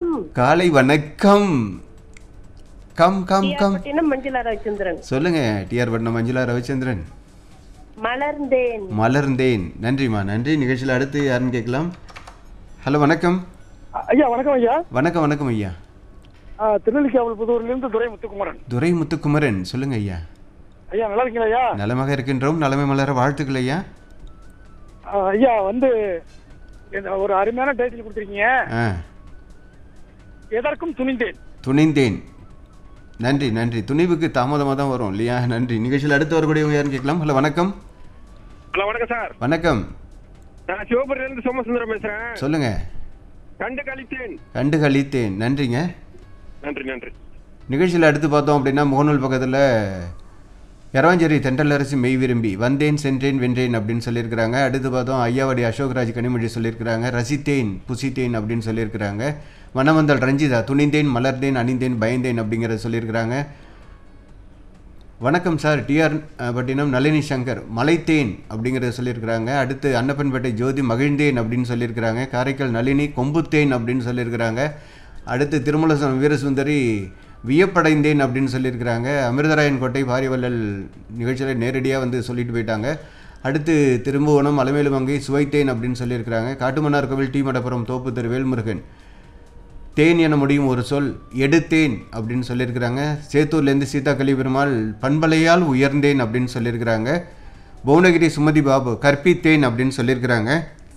வணக்கம் காலை வணக்கம் come come come டிஆர்பட்டினம் Manjula Ravichandran சொல்லுங்க டிஆர் பட்னம் மஞ்சுளா ரவிச்சந்திரன் மலர்ந்தேன் மலர்ந்தேன் நன்றிம்மா நன்றி நிகழ்ச்சியில் அடுத்து யாருன்னு கேட்கலாம் ஹலோ வணக்கம் ஐயா வணக்கம் ஐயா வணக்கம் வணக்கம் ஐயா ஆ, திருநெல்வேலி புதூர்லேருந்து துரை முத்துக்குமரன் துரை முத்துக்குமரன் சொல்லுங்க ஐயா ஐயா நல்லா இருக்கீங்களா ஐயா நலமாக இருக்கின்றோம் நலமை மலர வாழ்த்துக்கள் ஐயா ஆ, ஐயா வந்து இந்த ஒரு அருமையான டைட்டில் கொடுத்துருக்கீங்க ஆ எதற்கும் துணிந்தேன் துணிந்தேன் நன்றி நன்றி துணிவுக்கு தாமதமாக தான் வரும் இல்லையா நன்றி நிகழ்ச்சியில் அடுத்து வரக்கூடியவங்க யாருன்னு கேட்கலாம் ஹலோ வணக்கம் ஹலோ வணக்கம் சார் வணக்கம் நான் சிவபுரியிலிருந்து சோமசுந்தரம் பேசுறேன் சொல்லுங்க கண்டு கழித்தேன் கண்டு கழித்தேன் நன்றிங்க நன்றி நன்றி நிகழ்ச்சியில் அடுத்து பார்த்தோம் அப்படின்னா முகநூல் பக்கத்தில் எரவாஞ்சேரி தென்றலரசி மெய் விரும்பி வந்தேன் சென்றேன் வென்றேன் அப்படின்னு சொல்லியிருக்கிறாங்க அடுத்து பார்த்தோம் ஐயாவடி அசோக்ராஜ் கனிமொழி சொல்லியிருக்கிறாங்க ரசித்தேன் புசித்தேன் அப்படின்னு சொல்லியிருக்கிறாங்க வனவந்தல் ரஞ்சிதா துணிந்தேன் மலர்ந்தேன் அணிந்தேன் பயந்தேன் அப்படிங்கிறத சொல்லியிருக்கிறாங்க வணக்கம் சார் டிஆர் பட்டினம் நளினி சங்கர் மலைத்தேன் அப்படிங்கிறத சொல்லியிருக்கிறாங்க அடுத்து அன்னப்பன்பேட்டை ஜோதி மகிழ்ந்தேன் அப்படின்னு சொல்லியிருக்கிறாங்க காரைக்கால் நளினி கொம்புத்தேன் அப்படின்னு சொல்லியிருக்கிறாங்க அடுத்து திருமலசனம் வீரசுந்தரி வியப்படைந்தேன் அப்படின்னு சொல்லியிருக்கிறாங்க அமிர்தராயன் கோட்டை பாரிவள்ளல் நிகழ்ச்சியில் நேரடியாக வந்து சொல்லிட்டு போயிட்டாங்க அடுத்து திரும்புவனம் அலமேலு மங்கை சுவைத்தேன் அப்படின்னு சொல்லியிருக்கிறாங்க காட்டுமன்னார் கோவில் டி மடப்புரம் தோப்பு திரு வேல்முருகன் தேன் என முடியும் ஒரு சொல் எடுத்தேன் அப்படின்னு சொல்லியிருக்கிறாங்க சேத்தூர்லேருந்து சீதா கலிபெருமாள் பண்பலையால் உயர்ந்தேன் அப்படின்னு சொல்லியிருக்கிறாங்க புவனகிரி சுமதி பாபு கற்பித்தேன் அப்படின்னு சொல்லியிருக்கிறாங்க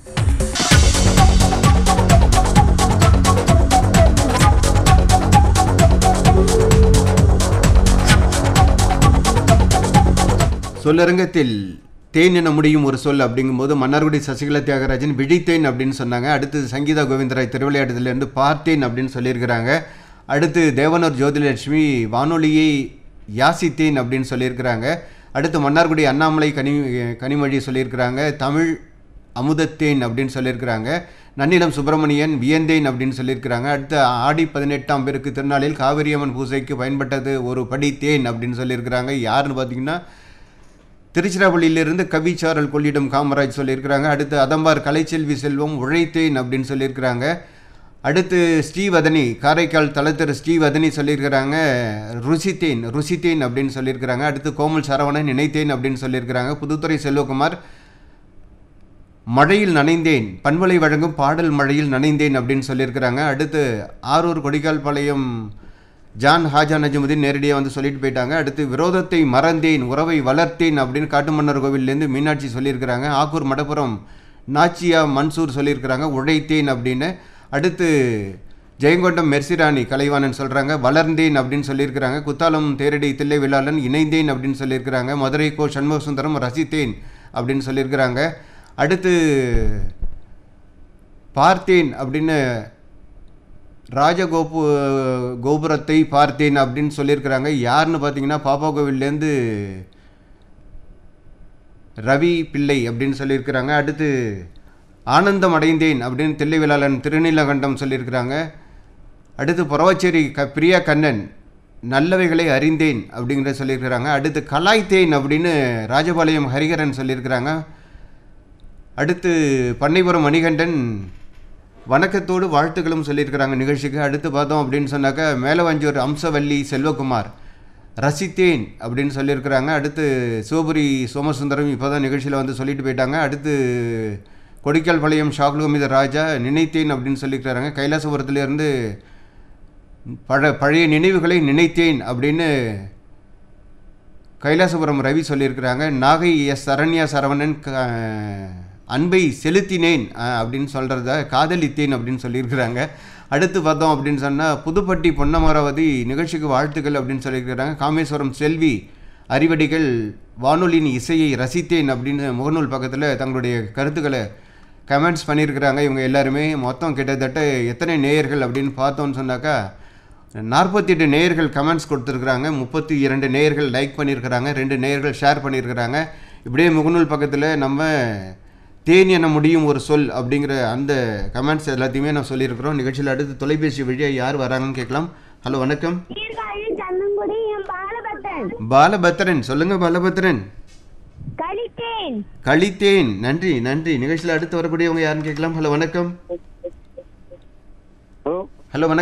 சொல்லரங்கத்தில் தேன் என முடியும் ஒரு சொல் அப்படிங்கும்போது மன்னார்குடி சசிகலா தியாகராஜன் விழித்தேன் அப்படின்னு சொன்னாங்க அடுத்து சங்கீதா கோவிந்தராய் திருவிளையாட்டுலேருந்து பார்த்தேன் அப்படின்னு சொல்லியிருக்கிறாங்க அடுத்து தேவனூர் ஜோதிலட்சுமி வானொலியை யாசித்தேன் அப்படின்னு சொல்லியிருக்கிறாங்க அடுத்து மன்னார்குடி அண்ணாமலை கனி கனிமொழி சொல்லியிருக்கிறாங்க தமிழ் அமுதத்தேன் அப்படின்னு சொல்லியிருக்கிறாங்க நன்னிலம் சுப்பிரமணியன் வியந்தேன் அப்படின்னு சொல்லியிருக்கிறாங்க அடுத்து ஆடி பதினெட்டாம் பேருக்கு திருநாளில் காவிரியம்மன் பூசைக்கு பயன்பட்டது ஒரு படி தேன் அப்படின்னு சொல்லியிருக்கிறாங்க யாருன்னு பார்த்தீங்கன்னா திருச்சிராப்பள்ளியிலிருந்து கவிச்சாரல் கொள்ளிடம் காமராஜ் சொல்லியிருக்கிறாங்க அடுத்து அதம்பார் கலைச்செல்வி செல்வம் உழைத்தேன் அப்படின்னு சொல்லியிருக்கிறாங்க அடுத்து ஸ்ரீவதனி காரைக்கால் தலத்திரு ஸ்ரீவதனி சொல்லியிருக்கிறாங்க ருசித்தேன் ருசித்தேன் அப்படின்னு சொல்லியிருக்கிறாங்க அடுத்து கோமல் சரவணன் நினைத்தேன் அப்படின்னு சொல்லியிருக்கிறாங்க புதுத்துறை செல்வகுமார் மழையில் நனைந்தேன் பண்பலை வழங்கும் பாடல் மழையில் நனைந்தேன் அப்படின்னு சொல்லியிருக்கிறாங்க அடுத்து ஆரூர் கொடிக்கால் பாளையம் ஜான் ஹாஜா நஜமுதீன் நேரடியாக வந்து சொல்லிட்டு போயிட்டாங்க அடுத்து விரோதத்தை மறந்தேன் உறவை வளர்த்தேன் அப்படின்னு காட்டுமன்னர் கோவில்லேருந்து மீனாட்சி சொல்லியிருக்கிறாங்க ஆக்கூர் மடப்புறம் நாச்சியா மன்சூர் சொல்லியிருக்கிறாங்க உழைத்தேன் அப்படின்னு அடுத்து ஜெயங்கொண்டம் மெர்சிராணி கலைவாணன் சொல்கிறாங்க வளர்ந்தேன் அப்படின்னு சொல்லியிருக்கிறாங்க குத்தாலம் தேரடி தில்லை விழாளன் இணைந்தேன் அப்படின்னு சொல்லியிருக்கிறாங்க மதுரை கோ சண்முக சுந்தரம் ரசித்தேன் அப்படின்னு சொல்லியிருக்கிறாங்க அடுத்து பார்த்தேன் அப்படின்னு ராஜகோபு கோபுரத்தை பார்த்தேன் அப்படின்னு சொல்லியிருக்கிறாங்க யாருன்னு பார்த்தீங்கன்னா பாப்பா கோவில்லேருந்து ரவி பிள்ளை அப்படின்னு சொல்லியிருக்கிறாங்க அடுத்து ஆனந்தம் அடைந்தேன் அப்படின்னு தில்லைவிழாளன் திருநீலகண்டம் சொல்லியிருக்கிறாங்க அடுத்து புறவச்சேரி க பிரியா கண்ணன் நல்லவைகளை அறிந்தேன் அப்படிங்கிறத சொல்லியிருக்கிறாங்க அடுத்து கலாய்த்தேன் அப்படின்னு ராஜபாளையம் ஹரிகரன் சொல்லியிருக்கிறாங்க அடுத்து பண்ணைபுரம் மணிகண்டன் வணக்கத்தோடு வாழ்த்துக்களும் சொல்லியிருக்கிறாங்க நிகழ்ச்சிக்கு அடுத்து பார்த்தோம் அப்படின்னு சொன்னாக்கா மேலவஞ்சூர் அம்சவல்லி செல்வகுமார் ரசித்தேன் அப்படின்னு சொல்லியிருக்கிறாங்க அடுத்து சிவபுரி சோமசுந்தரம் இப்போ தான் நிகழ்ச்சியில் வந்து சொல்லிட்டு போயிட்டாங்க அடுத்து கொடிக்கால் பாளையம் ஷாகுலமித ராஜா நினைத்தேன் அப்படின்னு சொல்லியிருக்கிறாங்க கைலாசபுரத்துலேருந்து பழ பழைய நினைவுகளை நினைத்தேன் அப்படின்னு கைலாசபுரம் ரவி சொல்லியிருக்கிறாங்க நாகை எஸ் சரண்யா சரவணன் க அன்பை செலுத்தினேன் அஹ், அப்படின்னு சொல்கிறத காதலித்தேன் அப்படின்னு சொல்லியிருக்கிறாங்க அடுத்து பார்த்தோம் அப்படின்னு சொன்னால் புதுப்பட்டி பொன்னமராவதி நிகழ்ச்சிக்கு வாழ்த்துக்கள் அப்படின்னு சொல்லியிருக்கிறாங்க காமேஸ்வரம் செல்வி அறிவடிகள் வானொலியின் இசையை ரசித்தேன் அப்படின்னு முகநூல் பக்கத்தில் தங்களுடைய கருத்துக்களை கமெண்ட்ஸ் பண்ணியிருக்கிறாங்க இவங்க எல்லாருமே மொத்தம் கிட்டத்தட்ட எத்தனை நேயர்கள் அப்படின்னு பார்த்தோன்னு சொன்னாக்கா நாற்பத்தி எட்டு நேயர்கள் கமெண்ட்ஸ் கொடுத்துருக்குறாங்க முப்பத்தி இரண்டு நேயர்கள் லைக் பண்ணியிருக்கிறாங்க ரெண்டு நேயர்கள் ஷேர் பண்ணியிருக்கிறாங்க இப்படியே முகநூல் பக்கத்தில் நம்ம தேன் என முடியும் ஒரு சொல் அப்படிங்கிற அந்த கமெண்ட்ஸ் எல்லாத்தையுமே நான் சொல்லியிருக்கிறோம் நிகழ்ச்சியில் அடுத்து தொலைபேசி வழியாக யார் வராங்கன்னு கேட்கலாம் ஹலோ வணக்கம் சீர்காழி சன்னங்குடி என் பாலபத்தன் பாலபத்ரன் சொல்லுங்க பாலபத்ரன் கழித்தேன் கழித்தேன் நன்றி நன்றி நிகழ்ச்சியில் அடுத்து வரக்கூடியவங்க யாருன்னு கேட்கலாம் ஹலோ வணக்கம் ஹலோ ஹலோ வணக்கம்